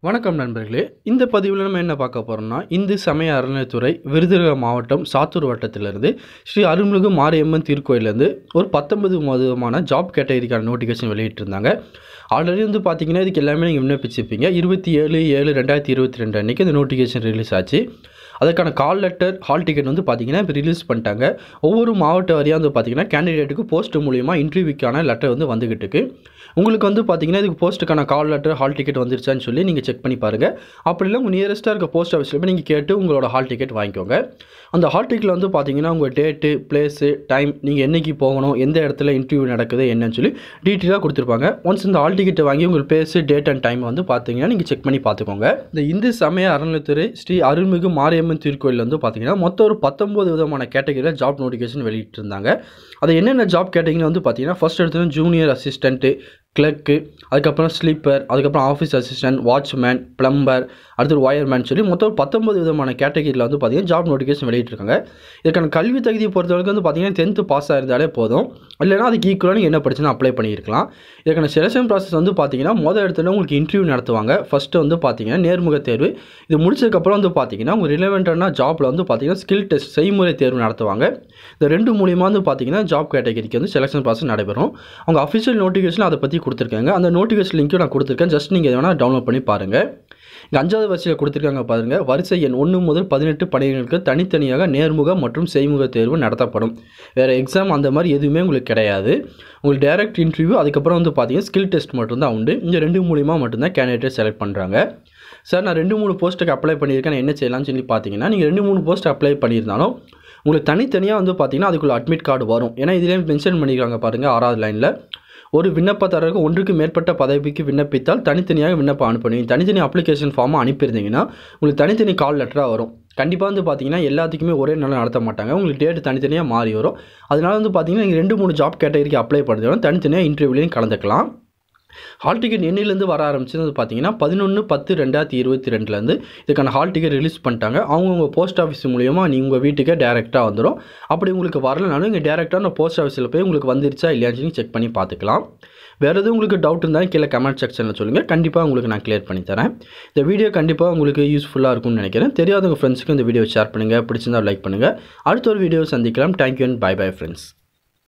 வணக்கம் நண்பர்களே இந்த பதிவில் நம்ம என்ன பார்க்க போகிறோம்னா இந்து சமய அறநிலையத்துறை விருதுநகர் மாவட்டம் சாத்தூர் வட்டத்திலிருந்து ஸ்ரீ அருள்மிகு மாரியம்மன் திருக்கோயிலேருந்து ஒரு பத்தொன்பது விதமான ஜாப் கேட்டகரிக்கான நோட்டிஃபிகேஷன் வெளியிட்டிருந்தாங்க ஆல்ரெடி வந்து பார்த்தீங்கன்னா இதுக்கு எல்லாமே நீங்கள் விண்ணப்பிச்சிருப்பீங்க இருபத்தி ஏழு ஏழு ரெண்டாயிரத்தி இருபத்தி ரெண்டு அன்றைக்கி இந்த நோட்டிஃபிகேஷன் ரிலீஸ் ஆச்சு அதுக்கான கால் லெட்டர் ஹால் டிக்கெட் வந்து பார்த்தீங்கன்னா இப்போ ரிலீஸ் பண்ணிட்டாங்க ஒவ்வொரு மாவட்ட வாரியாக வந்து பார்த்தீங்கன்னா கேண்டிடேட்டுக்கு போஸ்ட் மூலியமா இன்டர்வியூக்கான லெட்டர் வந்து வந்துகிட்டு இருக்கு உங்களுக்கு வந்து பார்த்தீங்கன்னா இதுக்கு போஸ்ட்டுக்கான கால் லெட்டர் ஹால் டிக்கெட் வந்துருச்சான்னு சொல்லி நீங்கள் செக் பண்ணி பாருங்கள் அப்படி இல்லை உங்கள் நியரஸ்ட்டாக இருக்க போஸ்ட் ஆஃபீஸில் போய் நீங்கள் கேட்டு உங்களோட ஹால் டிக்கெட் வாங்கிக்கோங்க அந்த ஹால் டிக்கெட்டில் வந்து பார்த்தீங்கன்னா உங்கள் டேட்டு பிளேஸு டைம் நீங்கள் என்னைக்கு போகணும் எந்த இடத்துல இன்டர்வியூ நடக்குது என்னன்னு சொல்லி டீட்டெயிலாக கொடுத்துருப்பாங்க ஒன்ஸ் இந்த ஹால் டிக்கெட்டை வாங்கி உங்கள் பிளேஸு டேட் அண்ட் டைம் வந்து பார்த்தீங்கன்னா நீங்கள் செக் பண்ணி பார்த்துக்கோங்க இந்த இந்து சமய அறநிலைத்துறை ஸ்ரீ அருள்மிகு மாரியம்மன் திருக்கோயில் வந்து பார்த்தீங்கன்னா மொத்தம் ஒரு பத்தொம்பது விதமான கேட்டகரியில் ஜாப் நோட்டிஃபிகேஷன் வெளியிட்டிருந்தாங்க அது என்னென்ன ஜாப் கேட்டகரின்னு வந்து பார்த்தீங்கன்னா ஃபர்ஸ்ட் எடுத்தது ஜூனியர் அசிஸ்டண்ட்டு கிளர்க்கு அதுக்கப்புறம் ஸ்லீப்பர் அதுக்கப்புறம் ஆஃபீஸ் அசிஸ்டன்ட் வாட்ச்மேன் ப்ளம்பர் அடுத்து ஒயர்மேன் சொல்லி மொத்தம் பத்தொம்பது விதமான கேட்டகரியில் வந்து பார்த்தீங்கன்னா ஜாப் நோட்டிஃபிகேஷன் வெளியிட்டிருக்காங்க இதுக்கான கல்வி தகுதியை பொறுத்தவரைக்கும் வந்து பார்த்தீங்கன்னா டென்த்து பாஸ் ஆயிருந்தாலே போதும் இல்லைனா அதுக்கு ஈக்குவலாக நீங்கள் என்ன படிச்சுன்னா அப்ளை பண்ணியிருக்கலாம் இதுக்கான செலெக்ஷன் ப்ராசஸ் வந்து பார்த்தீங்கன்னா மொதல் இடத்துல உங்களுக்கு இன்டர்வியூ நடத்துவாங்க ஃபஸ்ட்டு வந்து பார்த்தீங்கன்னா நேர்முக தேர்வு இது முடிச்சதுக்கப்புறம் வந்து பார்த்தீங்கன்னா உங்கள் ரிலவெண்ட்டான ஜாப்பில் வந்து பார்த்தீங்கன்னா ஸ்கில் டெஸ்ட் செய்முறை தேர்வு நடத்துவாங்க இந்த ரெண்டு மூலியமாக வந்து பார்த்தீங்கன்னா ஜாப் கேட்டகரிக்கு வந்து செலெக்ஷன் ப்ராசஸ் நடைபெறும் அவங்க அஃபிஷியல் நோட்டிஃபிகேஷன் அதை பற்றி கொடுத்துருக்காங்க அந்த நோட்டிஃபிகேஷன் லிங்க்கும் நான் கொடுத்துருக்கேன் ஜஸ்ட் நீங்கள் எதை வேணால் டவுன்லோட் பண்ணி பாருங்கள் இங்கே அஞ்சாவது வரிசையில் கொடுத்துருக்காங்க பாருங்கள் வரிசை எண் ஒன்று முதல் பதினெட்டு பணிகளுக்கு தனித்தனியாக நேர்முக மற்றும் செய்முக தேர்வு நடத்தப்படும் வேறு எக்ஸாம் அந்த மாதிரி எதுவுமே உங்களுக்கு கிடையாது உங்களுக்கு டேரக்ட் இன்டர்வியூ அதுக்கப்புறம் வந்து பார்த்தீங்கன்னா ஸ்கில் டெஸ்ட் மட்டும்தான் உண்டு இந்த ரெண்டு மூலியமாக மட்டும்தான் கேண்டிடேட் செலக்ட் பண்ணுறாங்க சார் நான் ரெண்டு மூணு போஸ்ட்டுக்கு அப்ளை பண்ணியிருக்கேன் நான் என்ன செய்யலாம்னு சொல்லி பார்த்தீங்கன்னா நீங்கள் ரெண்டு மூணு போஸ்ட் அப்ளை பண்ணியிருந்தாலும் உங்களுக்கு தனித்தனியாக வந்து பார்த்தீங்கன்னா அதுக்குள்ள அட்மிட் கார்டு வரும் ஏன்னா இதிலே மென்ஷன் பண்ணியிருக்காங்க பாருங்கள் ஆறாவது லைனில் ஒரு விண்ணப்பதாரருக்கு ஒன்றுக்கு மேற்பட்ட பதவிக்கு விண்ணப்பித்தால் தனித்தனியாக விண்ணப்பம் அனுப்பணும் தனித்தனி அப்ளிகேஷன் ஃபார்மை அனுப்பியிருந்தீங்கன்னா உங்களுக்கு தனித்தனி கால் லெட்டராக வரும் கண்டிப்பாக வந்து பார்த்தீங்கன்னா எல்லாத்துக்குமே ஒரே நாளில் நடத்த மாட்டாங்க உங்களுக்கு டேட் தனித்தனியாக மாறி வரும் அதனால வந்து பார்த்தீங்கன்னா நீங்கள் ரெண்டு மூணு ஜாப் கேட்டகரிக்கு அப்ளை பண்ணுறதுனால தனித்தனியாக இன்டர்வியூலையும் கலந்துக்கலாம் ஹால் டிக்கெட் எண்ணிலேருந்து வர ஆரம்பிச்சது வந்து பார்த்தீங்கன்னா பதினொன்று பத்து ரெண்டாயிரத்தி இருபத்தி ரெண்டுலேருந்து இதுக்கான ஹால் டிக்கெட் ரிலீஸ் பண்ணிட்டாங்க அவங்கவுங்க போஸ்ட் ஆஃபீஸ் மூலியமாக நீங்கள் உங்கள் வீட்டுக்கே டேரெக்டாக வந்துடும் அப்படி உங்களுக்கு வரலனாலும் இங்கே டேரெக்டாக போஸ்ட் ஆஃபீஸில் போய் உங்களுக்கு வந்துருச்சா இல்லையான்னு சொல்லி செக் பண்ணி பார்த்துக்கலாம் வேறு எதுவும் உங்களுக்கு டவுட் இருந்தாலும் கீழே கமெண்ட் செக்ஷனில் சொல்லுங்கள் கண்டிப்பாக உங்களுக்கு நான் கிளியர் பண்ணி தரேன் இந்த வீடியோ கண்டிப்பாக உங்களுக்கு யூஸ்ஃபுல்லாக இருக்கும்னு நினைக்கிறேன் தெரியாதவங்க ஃப்ரெண்ட்ஸுக்கு இந்த வீடியோ ஷேர் பண்ணுங்கள் பிடிச்சிருந்தா லைக் பண்ணுங்கள் அடுத்த ஒரு வீடியோ சந்திக்கலாம் thank you and bye bye friends